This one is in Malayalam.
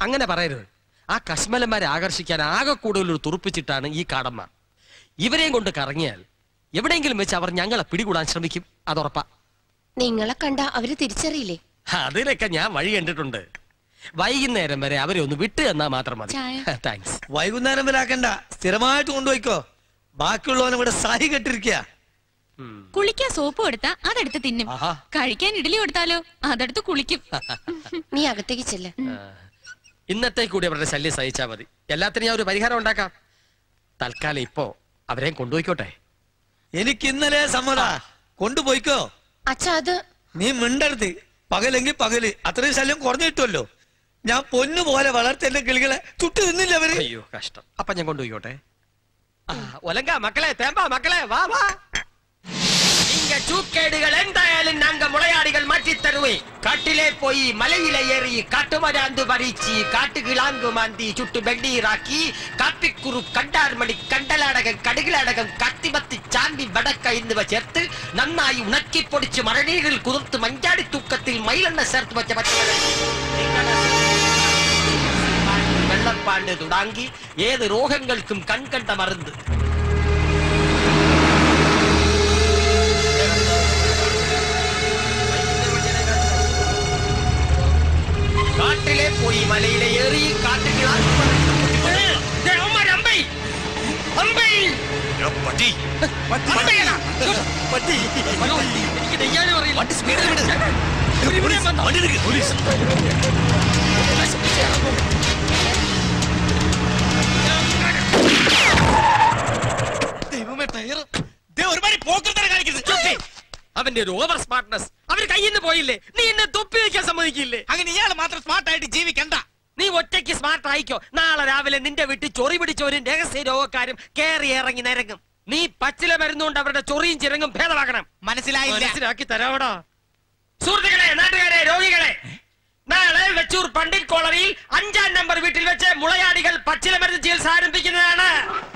അങ്ങനെ പറയരുത് ആ കശ്മലന്മാരെ ആകർഷിക്കാൻ ആകെ കൂടുതൽ ഒരു തുറുപ്പിച്ചിട്ടാണ് ഈ കാടന്മാർ ഇവരെയും കൊണ്ട് കറങ്ങിയാൽ എവിടെയെങ്കിലും വെച്ച് അവർ ഞങ്ങളെ പിടികൂടാൻ ശ്രമിക്കും അതുറപ്പാ നിങ്ങളെ കണ്ട അവര് തിരിച്ചറിയില്ലേ അതിനൊക്കെ ഞാൻ വഴി കണ്ടിട്ടുണ്ട് വൈകുന്നേരം വരെ അവരെ ഒന്ന് വിട്ടു തന്നാ മാത്രം മതി ചായ. താങ്ക്സ് വൈകുന്നേരം വരെ ആക്കണ്ട സ്ഥിരമായിട്ട് കൊണ്ടുപോയിക്കോ ബാക്കിയുള്ളവനെ ഇവിടെ സായി കെട്ടിരിക്കുക കുളിക്കാൻ സോപ്പ് കൊടുത്താ അതെടുത്ത് തിന്നും ആഹാ. കഴിക്കാൻ ഇഡലി കൊടുത്താലോ അതെടുത്ത് കുളിക്കും നീ അകത്തേക്ക് ചെല്ല് ഇന്നത്തെ കൂടി അവരുടെ ശല്യം സഹിച്ചാ മതി എല്ലാത്തിനും ഞാൻ ഒരു പരിഹാരം ഉണ്ടാക്കാം തൽക്കാലം ഇപ്പോ അവരെയും കൊണ്ടുപോയിക്കോട്ടെ എനിക്ക് ഇന്നലെ സമ്മത കൊണ്ടുപോയിക്കോ അച്ഛാ അത് നീ മിണ്ടരുത് പകലെങ്കിൽ പകല് അത്രയും ശല്യം കുറഞ്ഞു കിട്ടുമല്ലോ ഞാൻ പൊന്നു പോലെ വളർത്തിയ കിളികളെ ചുട്ടു നിന്നില്ല അവര് അയ്യോ കഷ്ടം അപ്പൊ ഞാൻ കൊണ്ടുപോയിക്കോട്ടെ ആ, ഒലങ്ക മക്കളെ തേമ്പ മക്കളെ വാ വാ இங்க சூக்கேடுகள் எந்தாயாலும் நாங்க முளையாடிகள் மாற்றித் தருவேன் காட்டிலே போய் மலையில ஏறி காட்டுமராந்து பறிச்சு காட்டு கிளாங்கு மாந்தி சுட்டு வெண்ணீராக்கி காப்பிக்குரு கண்டார்மணி கண்டலாடகம் கடுகிலாடகம் கத்திமத்தி சாந்தி வடக்க എന്നിവ ചേർത്ത് നന്നായി ഉണക്കി പൊടിച്ച് മഴനീരിൽ കുതിർത്ത് മഞ്ചാടി തൂക്കത്തിൽ മയിലെണ്ണ ചേർത്ത് വെച്ച പച്ചക്കറി വെള്ളപ്പാണ്ട് തുടങ്ങി ഏത് രോഗങ്ങൾക്കും കൺകണ്ട മരുന്ന് കാട്ടിലെ പോയി മലയിലെ ഏറി കാട്ടുകൾ അവന്റെ ഒരു ഓവർ സ്മാർട്ട്നെസ് അവന് കയ്യിൽ നിന്ന് പോയില്ലേ നീ എന്നെ തൊപ്പി വെക്കാൻ സമ്മതിക്കില്ലേ അങ്ങനെ ഇയാൾ മാത്രം സ്മാർട്ട് ആയിട്ട് ജീവിക്കണ്ട നീ ഒറ്റയ്ക്ക് സ്മാർട്ട് ആയിക്കോ നാളെ രാവിലെ നിന്റെ വീട്ടിൽ ചൊറി പിടിച്ച ഒരു രഹസ്യ രോഗക്കാരും കേറി ഇറങ്ങി നിരങ്ങും നീ പച്ചില മരുന്നുകൊണ്ട് അവരുടെ ചൊറിയും ചിരങ്ങും ഭേദമാക്കണം മനസ്സിലായില്ല മനസ്സിലാക്കി തരാവടാ സുഹൃത്തുക്കളെ നാട്ടുകാരെ രോഗികളെ നാളെ വെച്ചൂർ പണ്ഡിറ്റ് കോളനിയിൽ അഞ്ചാം നമ്പർ വീട്ടിൽ വെച്ച് മുളയാടികൾ പച്ചില മരുന്ന് ചികിത്സ ആരംഭിക്കുന്നതാണ്